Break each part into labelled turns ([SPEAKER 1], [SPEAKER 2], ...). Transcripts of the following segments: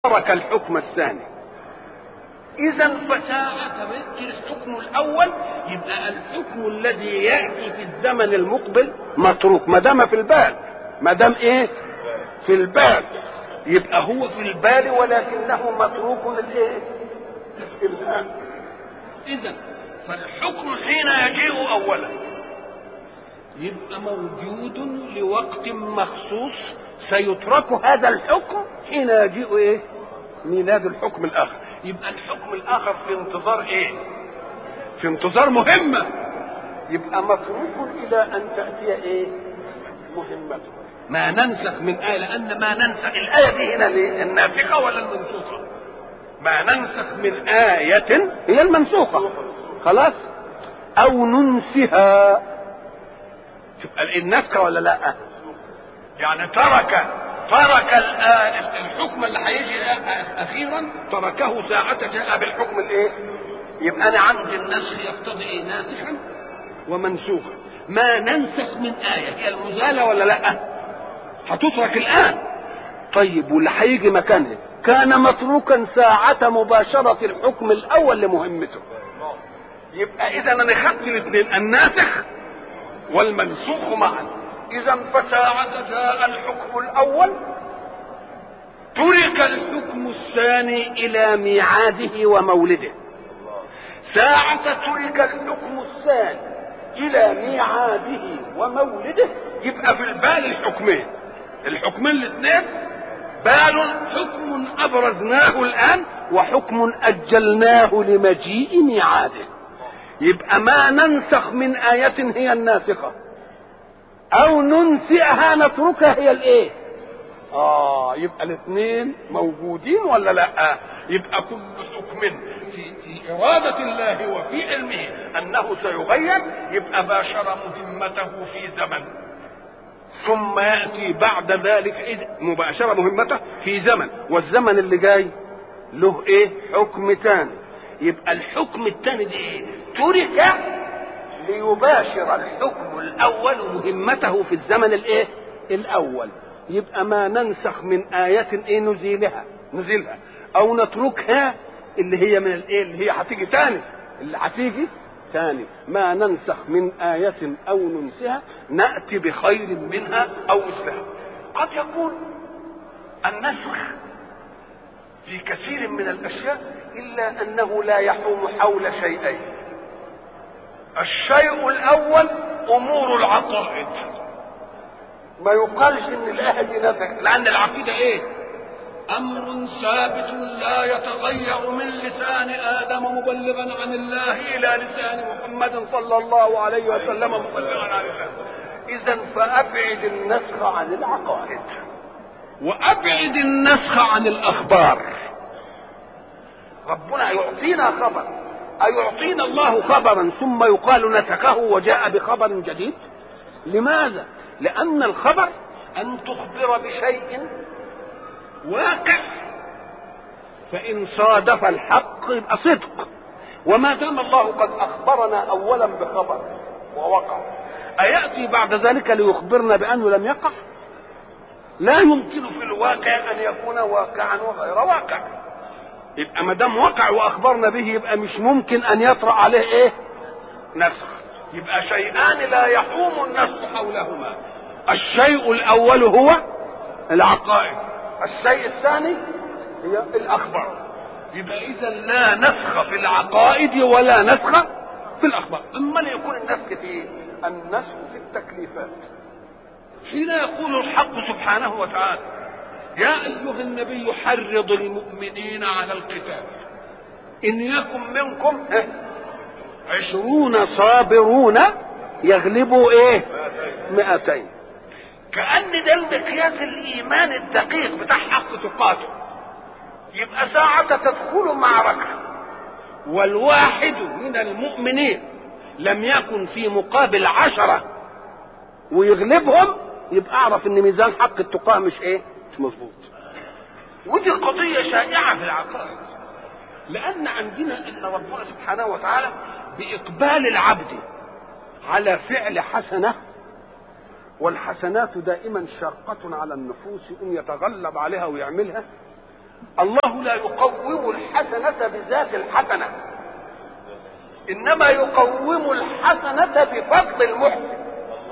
[SPEAKER 1] ترك الحكم الثاني اذا فساعة ذكر الحكم الاول يبقى الحكم الذي ياتي في الزمن المقبل متروك ما دام في البال ما دام ايه في البال يبقى هو في البال ولكنه متروك للايه الان اذا فالحكم حين يجيء اولا يبقى موجود لوقت مخصوص سيترك هذا الحكم حين يجيء ايه ميلاد الحكم الاخر يبقى الحكم الاخر في انتظار ايه في انتظار مهمه يبقى متروك الى ان تاتي ايه مهمته ما ننسخ من آية لأن ما ننسخ الآية دي هنا ليه؟ الناسخة ولا المنسوخة؟ ما ننسخ من آية هي المنسوخة خلاص؟ أو ننسها تبقى النسخة ولا لأ؟ يعني ترك ترك الحكم اللي هيجي اخيرا تركه ساعة جاء بالحكم الايه؟ يبقى انا عندي النسخ يقتضي ايه؟ ناسخا ومنسوخا ما ننسخ من آية هي المزالة ولا لا؟ هتترك الآن طيب واللي هيجي مكانها كان متروكا ساعة مباشرة الحكم الأول لمهمته يبقى إذا أنا خدت الاثنين الناسخ والمنسوخ معا إذا فساعة جاء الحكم الأول ترك الحكم الثاني إلى ميعاده ومولده ساعة ترك الحكم الثاني إلى ميعاده ومولده يبقى في البال الحكمين الحكمين الاثنين بال حكم أبرزناه الآن وحكم أجلناه لمجيء ميعاده يبقى ما ننسخ من آية هي الناسخة او ننسئها نتركها هي الايه اه يبقى الاثنين موجودين ولا لا يبقى كل حكم في في إرادة الله وفي علمه أنه سيغير يبقى باشر مهمته في زمن ثم يأتي بعد ذلك مباشرة مهمته في زمن والزمن اللي جاي له ايه حكم تاني يبقى الحكم التاني ده ايه ترك ليباشر الحكم الاول مهمته في الزمن الايه الاول يبقى ما ننسخ من آية ايه نزيلها نزيلها او نتركها اللي هي من الايه اللي هي هتيجي تاني اللي هتيجي تاني ما ننسخ من آية او ننسها نأتي بخير منها او مثلها قد يكون النسخ في كثير من الاشياء الا انه لا يحوم حول شيئين الشيء الاول امور العقائد ما يقالش ان الايه دي نسخ لان العقيده ايه امر ثابت لا يتغير من لسان ادم مبلغا عن الله الى لسان محمد صلى الله عليه وسلم مبلغا عن الله اذا فابعد النسخ عن العقائد وابعد النسخ عن الاخبار ربنا يعطينا خبر أيعطينا الله خبرا ثم يقال نسخه وجاء بخبر جديد لماذا لأن الخبر أن تخبر بشيء واقع فإن صادف الحق يبقى صدق وما دام الله قد أخبرنا أولا بخبر ووقع أيأتي بعد ذلك ليخبرنا بأنه لم يقع لا يمكن في الواقع أن يكون واقعا وغير واقع يبقى ما دام وقع واخبرنا به يبقى مش ممكن ان يطرا عليه ايه نسخ يبقى شيئان لا يحوم النسخ حولهما الشيء الاول هو العقائد الشيء الثاني هي الاخبار يبقى اذا لا نسخ في العقائد ولا نسخ في الاخبار اما يكون النسخ في ايه النسخ في التكليفات حين يقول الحق سبحانه وتعالى يا أيها النبي حرض المؤمنين على القتال إن يكن منكم عشرون صابرون يغلبوا إيه مئتين كأن ده المقياس الإيمان الدقيق بتاع حق تقاته يبقى ساعة تدخل معركة والواحد من المؤمنين لم يكن في مقابل عشرة ويغلبهم يبقى اعرف ان ميزان حق التقاة مش ايه مش مظبوط ودي قضية شائعة في العقائد لأن عندنا أن ربنا سبحانه وتعالى بإقبال العبد على فعل حسنة والحسنات دائما شاقة على النفوس إن يتغلب عليها ويعملها الله لا يقوم الحسنة بذات الحسنة إنما يقوم الحسنة بفضل المحسن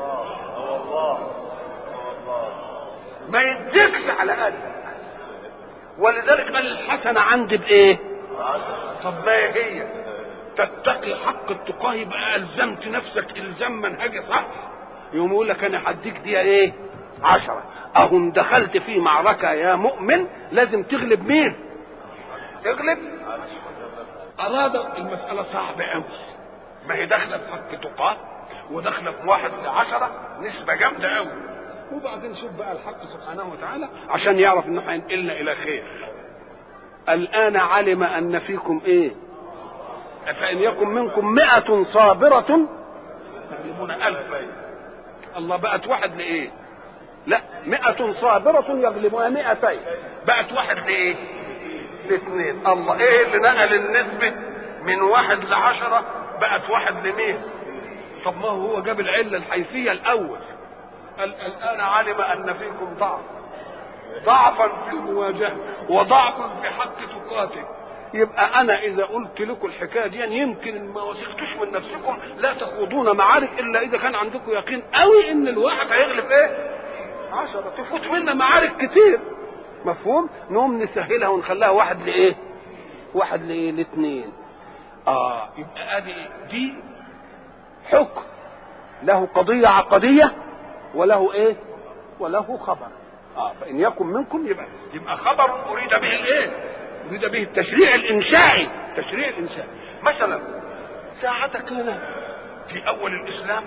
[SPEAKER 1] ما يديكش على قلبك ولذلك قال الحسنة عندي بإيه؟ طب ما هي تتقي حق التقاه يبقى ألزمت نفسك إلزام منهجي صح يقوم يقول لك أنا هديك دي إيه؟ عشرة أهم دخلت في معركة يا مؤمن لازم تغلب مين؟ تغلب أراد المسألة صعبة أوي ما هي داخلة في حق تقاه وداخلة في واحد لعشرة نسبة جامدة أوي وبعدين شوف بقى الحق سبحانه وتعالى عشان يعرف انه هينقلنا الى خير الان علم ان فيكم ايه فان يكن منكم مئة صابرة يغلبون ألفا الله بقت واحد لإيه؟ لا مئة صابرة يغلبون مئتين بقت واحد لإيه؟ لاثنين الله إيه اللي نقل النسبة من واحد لعشرة بقت واحد لمين؟ طب ما هو جاب العلة الحيثية الأول قال الآن علم أن فيكم ضعف ضعفا في المواجهة وضعفا في حق تقاتل يبقى انا اذا قلت لكم الحكايه دي يعني يمكن ما وثقتوش من نفسكم لا تخوضون معارك الا اذا كان عندكم يقين قوي ان الواحد هيغلب ايه عشرة تفوت منا معارك كتير مفهوم نقوم نسهلها ونخليها واحد لايه واحد لايه لاثنين اه يبقى ادي دي حكم له قضيه عقديه وله ايه وله خبر اه فان يكن منكم يبقى يبقى خبر اريد به الايه اريد به التشريع الانشائي التشريع الانشائي مثلا ساعة كان في اول الاسلام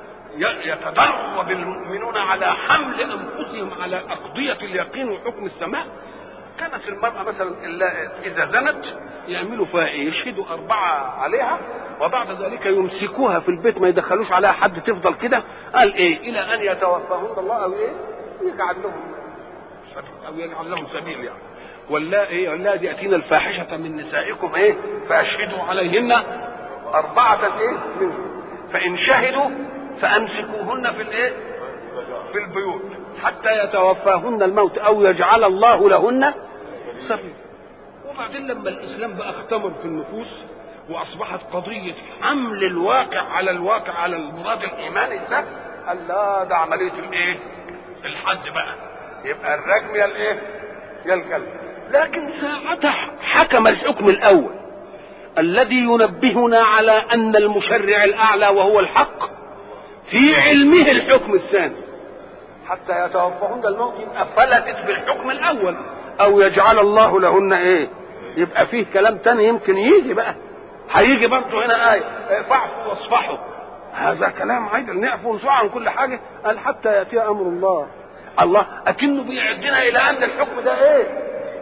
[SPEAKER 1] يتدرب المؤمنون على حمل انفسهم على اقضية اليقين وحكم السماء كانت المرأة مثلا إذا زنت يعملوا فيها إيه؟ يشهدوا أربعة عليها وبعد ذلك يمسكوها في البيت ما يدخلوش عليها حد تفضل كده قال إيه؟ إلى أن يتوفاهن الله أو إيه؟ يجعل لهم سبيل أو يجعل لهم سبيل يعني ولا إيه؟ واللاتي يأتين الفاحشة من نسائكم إيه؟ فأشهدوا عليهن أربعة إيه؟ منهم فإن شهدوا فأمسكوهن في الإيه؟ في البيوت حتى يتوفاهن الموت او يجعل الله لهن سبيلا وبعدين لما الاسلام بقى اختمر في النفوس واصبحت قضيه حمل الواقع على الواقع على المراد الايماني ده قال لا ده عمليه الايه؟ الحد بقى يبقى الرجم يا الايه؟ يا الكلب لكن ساعتها حكم الحكم الاول الذي ينبهنا على ان المشرع الاعلى وهو الحق في علمه الحكم الثاني حتى يتوفاهن الموت يبقى فلتت بالحكم الاول او يجعل الله لهن ايه يبقى فيه كلام تاني يمكن يجي بقى هيجي برضه هنا آية فاعفوا واصفحوا هذا كلام عادل نعفو ونصفح عن كل حاجة قال حتى يأتي أمر الله الله أكنه بيعدنا إلى أن الحكم ده إيه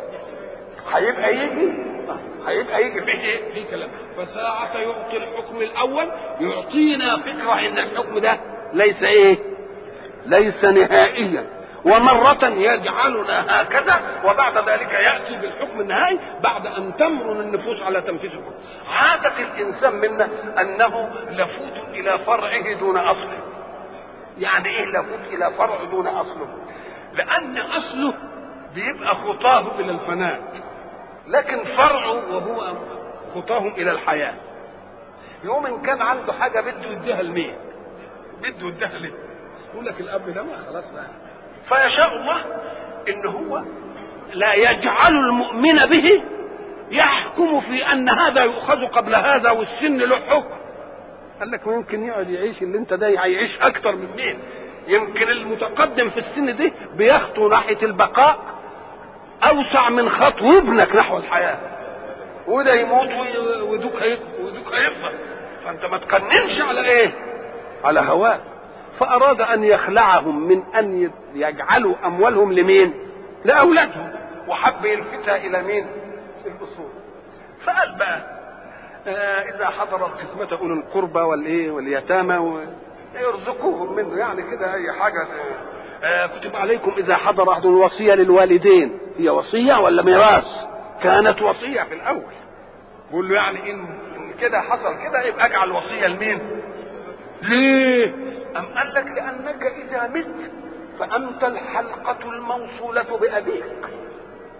[SPEAKER 1] هيبقى يجي هيبقى يجي فيه ايه؟ فيه كلام فساعة يعطي الحكم الأول يعطينا فكرة إن الحكم ده ليس إيه؟ ليس نهائيا ومرة يجعلنا هكذا وبعد ذلك يأتي بالحكم النهائي بعد أن تمرن النفوس على تنفيذ الحكم عادة الإنسان منا أنه لفوت إلى فرعه دون أصله يعني إيه لفوت إلى فرع دون أصله لأن أصله بيبقى خطاه إلى الفناء لكن فرعه وهو خطاهم إلى الحياة يوم إن كان عنده حاجة بده يديها لمين بده يديها ليه يقول لك الاب ده ما خلاص بقى فيشاء الله ان هو لا يجعل المؤمن به يحكم في ان هذا يؤخذ قبل هذا والسن له حكم قال لك ممكن يقعد يعيش اللي انت ده هيعيش اكتر من مين يمكن المتقدم في السن ده بيخطو ناحيه البقاء اوسع من خطو ابنك نحو الحياه وده يموت ودوك ودوك هيفضل فانت ما تقننش على ايه على هواك فأراد أن يخلعهم من أن يجعلوا أموالهم لمين؟ لأولادهم وحب يلفتها إلى مين؟ الأصول فقال بقى آه إذا حضر القسمة أولو القربى والإيه واليتامى يرزقوهم منه يعني كده أي حاجة آه كتب عليكم إذا حضر أحد الوصية للوالدين هي وصية ولا ميراث؟ كانت وصية في الأول بقول له يعني إن, إن كده حصل كده يبقى اجعل وصية لمين؟ ليه؟ أم قال لك لأنك إذا مت فأنت الحلقة الموصولة بأبيك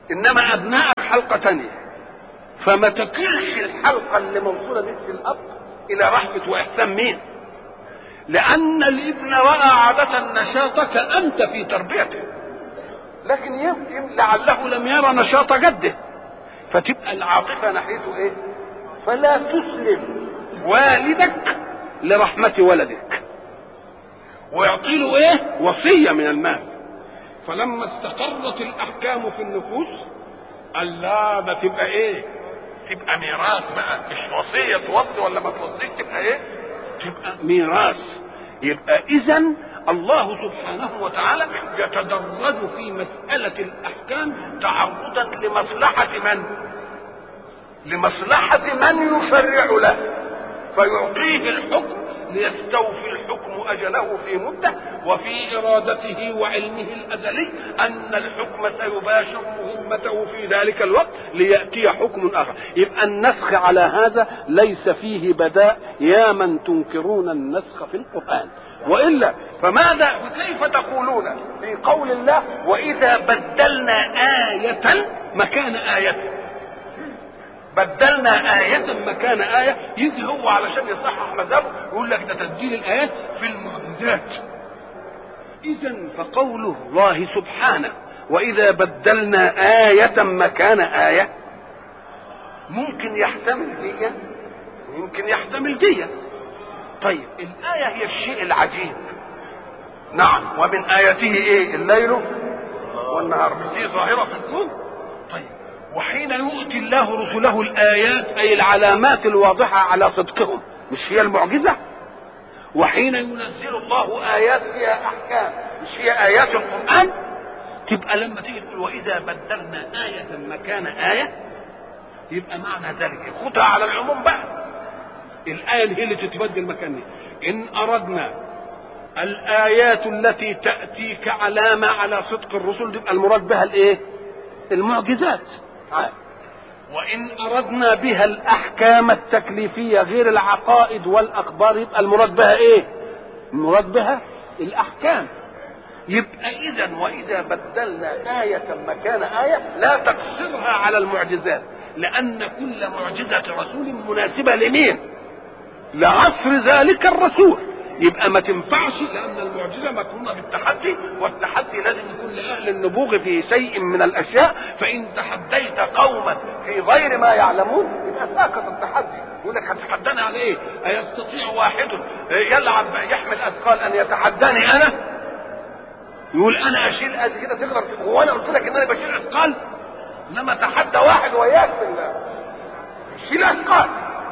[SPEAKER 1] انما ابنائك حلقه تانية فما تكلش الحلقه اللي موصوله بك في الاب الى رحمه واحسان مين لان الابن راى عاده نشاطك انت في تربيته لكن يمكن لعله لم يرى نشاط جده فتبقى العاطفه ناحيته ايه فلا تسلم والدك لرحمه ولدك ويعطي له ايه وصيه من المال فلما استقرت الاحكام في النفوس قال لا ده تبقى ايه تبقى ميراث بقى مش وصيه توصي ولا ما توصيش تبقى ايه تبقى ميراث يبقى اذا الله سبحانه وتعالى يتدرج في مسألة الأحكام تعرضا لمصلحة من؟ لمصلحة من يشرع له فيعطيه الحكم ليستوفي الحكم اجله في مده وفي ارادته وعلمه الازلي ان الحكم سيباشر مهمته في ذلك الوقت لياتي حكم اخر يبقى النسخ على هذا ليس فيه بداء يا من تنكرون النسخ في القران والا فماذا وكيف تقولون في قول الله واذا بدلنا ايه مكان ايه بدلنا آية مكان آية يجي هو علشان يصحح مذهبه يقول لك ده تبديل الآيات في المعجزات إذا فقول الله سبحانه وإذا بدلنا آية مكان آية ممكن يحتمل دي ويمكن يحتمل دي طيب الآية هي الشيء العجيب نعم ومن آياته إيه الليل والنهار دي ظاهرة في الكون طيب وحين يؤتي الله رسله الآيات أي العلامات الواضحة على صدقهم مش هي المعجزة وحين ينزل الله آيات فيها أحكام مش هي آيات القرآن تبقى لما تيجي تقول وإذا بدلنا آية مكان آية يبقى معنى ذلك خدها على العموم بقى الآية هي اللي تتبدل مكانها إن أردنا الآيات التي تأتي كعلامة على صدق الرسل يبقى المراد بها الإيه؟ المعجزات وإن أردنا بها الأحكام التكليفية غير العقائد والأخبار يبقى المراد بها إيه؟ المراد بها الأحكام يبقى إذا وإذا بدلنا آية مكان آية لا تقصرها على المعجزات لأن كل معجزة رسول مناسبة لمين؟ لعصر ذلك الرسول يبقى ما تنفعش لان المعجزه مكرونه بالتحدي والتحدي لازم يكون لاهل النبوغ في شيء من الاشياء فان تحديت قوما في غير ما يعلمون يبقى ساقط التحدي يقول لك هتتحداني على ايه؟ ايستطيع واحد يلعب يحمل اثقال ان يتحداني انا؟ يقول انا اشيل قد كده تقدر هو انا قلت لك ان انا بشيل اثقال؟ انما تحدى واحد وياك بالله شيل اثقال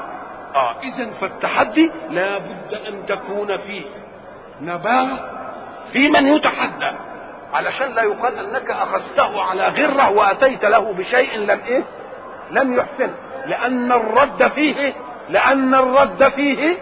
[SPEAKER 1] اه اذا فالتحدي لا بد ان تكون فيه نباغه في من يتحدى علشان لا يقال انك اخذته على غره واتيت له بشيء لم ايه لم يحسن لان الرد فيه لان الرد فيه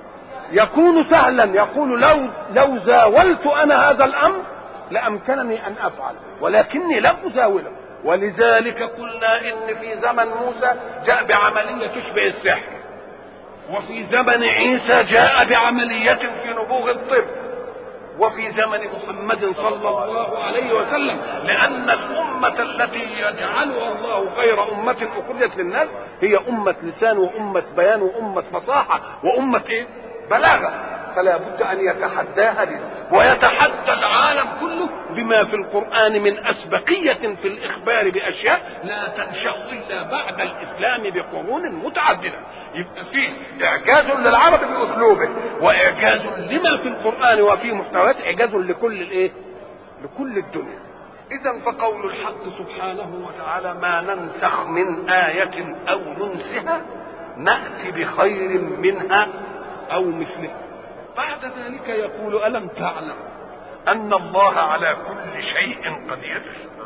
[SPEAKER 1] يكون سهلا يقول لو لو زاولت انا هذا الامر لامكنني ان افعل ولكني لم ازاوله ولذلك قلنا ان في زمن موسى جاء بعمليه تشبه السحر وفي زمن عيسى جاء بعملية في نبوغ الطب وفي زمن محمد صلى الله عليه وسلم لأن الأمة التي يجعلها الله خير أمة أخرجت للناس هي أمة لسان وأمة بيان وأمة فصاحة وأمة إيه؟ بلاغة فلا بد أن يتحداها به ويتحدى العالم كله بما في القرآن من أسبقية في الإخبار بأشياء لا تنشأ إلا بعد الإسلام بقرون متعددة يبقى فيه إعجاز للعرب بأسلوبه وإعجاز لما في القرآن وفي محتويات إعجاز لكل الإيه؟ لكل الدنيا إذا فقول الحق سبحانه وتعالى ما ننسخ من آية أو ننسها نأتي بخير منها أو مثلها بعد ذلك يقول ألم تعلم أن الله على كل شيء قدير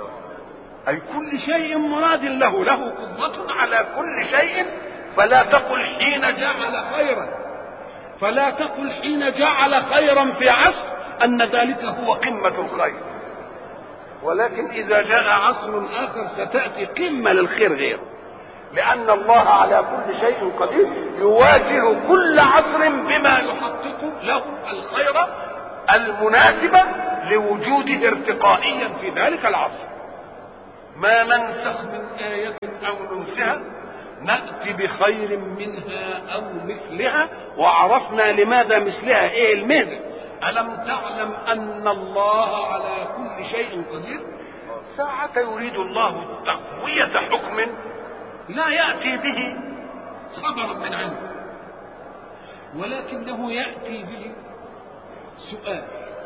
[SPEAKER 1] أي كل شيء مراد له له قدرة على كل شيء فلا تقل حين جعل خيرا فلا تقل حين جعل خيرا في عصر أن ذلك هو قمة الخير ولكن إذا جاء عصر آخر ستأتي قمة للخير غيره لأن الله على كل شيء قدير يواجه كل عصر بما يحقق له الخير المناسب لوجوده ارتقائيا في ذلك العصر ما ننسخ من آية أو ننسها نأتي بخير منها أو مثلها وعرفنا لماذا مثلها إيه الميزة ألم تعلم أن الله على كل شيء قدير ساعة يريد الله تقوية حكم لا يأتي به خبرا من عنده ولكنه يأتي به سؤال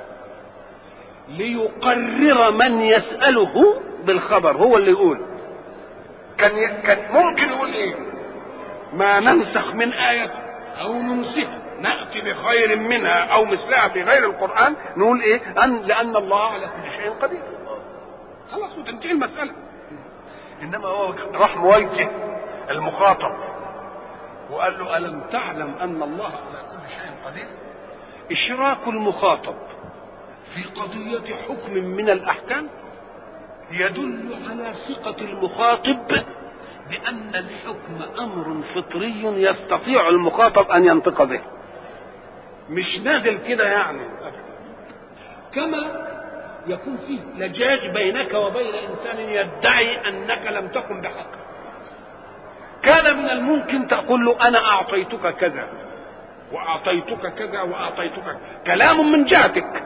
[SPEAKER 1] ليقرر من يسأله بالخبر هو اللي يقول كان كان ممكن يقول ايه ما ننسخ من آية أو ننسها نأتي بخير منها أو مثلها في غير القرآن نقول ايه أن لأن الله على كل شيء قدير خلاص وتنتهي المسألة إنما هو راح مواجه المخاطب وقال له ألم تعلم أن الله على كل شيء قدير إشراك المخاطب في قضية حكم من الأحكام يدل على ثقة المخاطب بأن الحكم أمر فطري يستطيع المخاطب أن ينطق به مش نازل كده يعني كما يكون فيه لجاج بينك وبين إنسان يدعي أنك لم تكن بحق كان من الممكن تقول له أنا أعطيتك كذا وأعطيتك كذا وأعطيتك كلام من جهتك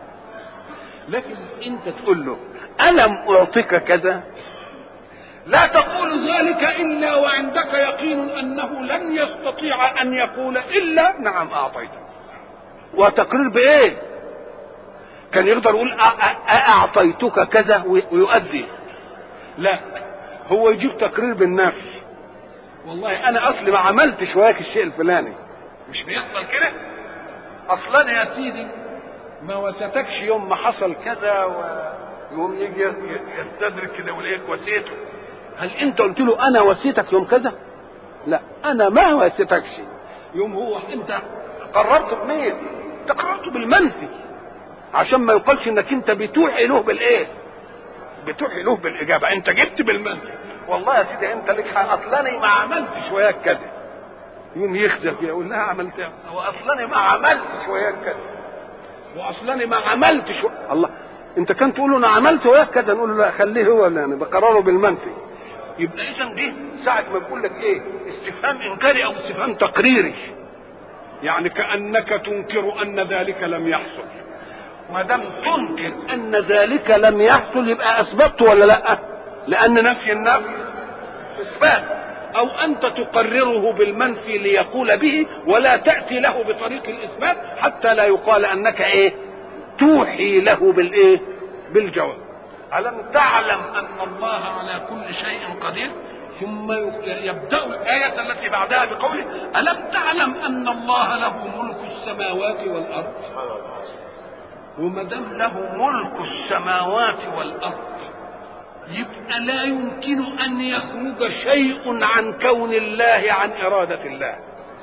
[SPEAKER 1] لكن أنت تقول له ألم أعطك كذا لا تقول ذلك إلا وعندك يقين أنه لن يستطيع أن يقول إلا نعم أعطيتك وتقرير بإيه كان يقدر يقول أعطيتك كذا ويؤدي لا هو يجيب تقرير بالنفي والله أنا أصلي ما عملتش وياك الشيء الفلاني مش بيحصل كده أصلا يا سيدي ما وثتكش يوم ما حصل كذا ويوم يجي يستدرك كده ويقول لك وسيته هل انت قلت له انا وسيتك يوم كذا لا انا ما وسيتكش يوم هو انت قررت بمين انت قررت بالمنفي عشان ما يقالش انك انت بتوحي له بالايه بتوحي له بالاجابه انت جبت بالمنفي والله يا سيدي انت لك حق اصلاني ما عملتش وياك كذا يوم يخزف يقول لها عملت هو اصلاني ما عملتش وياك كذا واصلاني ما عملتش و... الله انت كان تقول له انا عملت وياك كذا نقول له لا خليه هو اللي انا بقرره بالمنفي يبقى اذا دي ساعه ما بقول لك ايه استفهام انكاري او استفهام تقريري يعني كانك تنكر ان ذلك لم يحصل ما دام تنكر ان ذلك لم يحصل يبقى اثبت ولا لا لان نفي النفي اثبات او انت تقرره بالمنفي ليقول به ولا تاتي له بطريق الاثبات حتى لا يقال انك ايه توحي له بالايه بالجواب الم تعلم ان الله على كل شيء قدير ثم يبدا الايه التي بعدها بقوله الم تعلم ان الله له ملك السماوات والارض وما دام له ملك السماوات والارض يبقى لا يمكن ان يخرج شيء عن كون الله عن اراده الله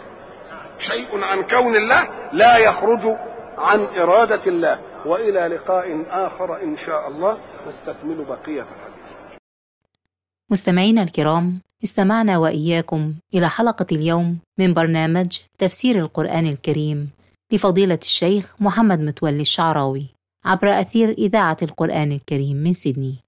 [SPEAKER 1] شيء عن كون الله لا يخرج عن اراده الله والى لقاء اخر ان شاء الله نستكمل بقيه الحديث
[SPEAKER 2] مستمعينا الكرام استمعنا واياكم الى حلقه اليوم من برنامج تفسير القران الكريم لفضيله الشيخ محمد متولي الشعراوي عبر اثير اذاعه القران الكريم من سيدني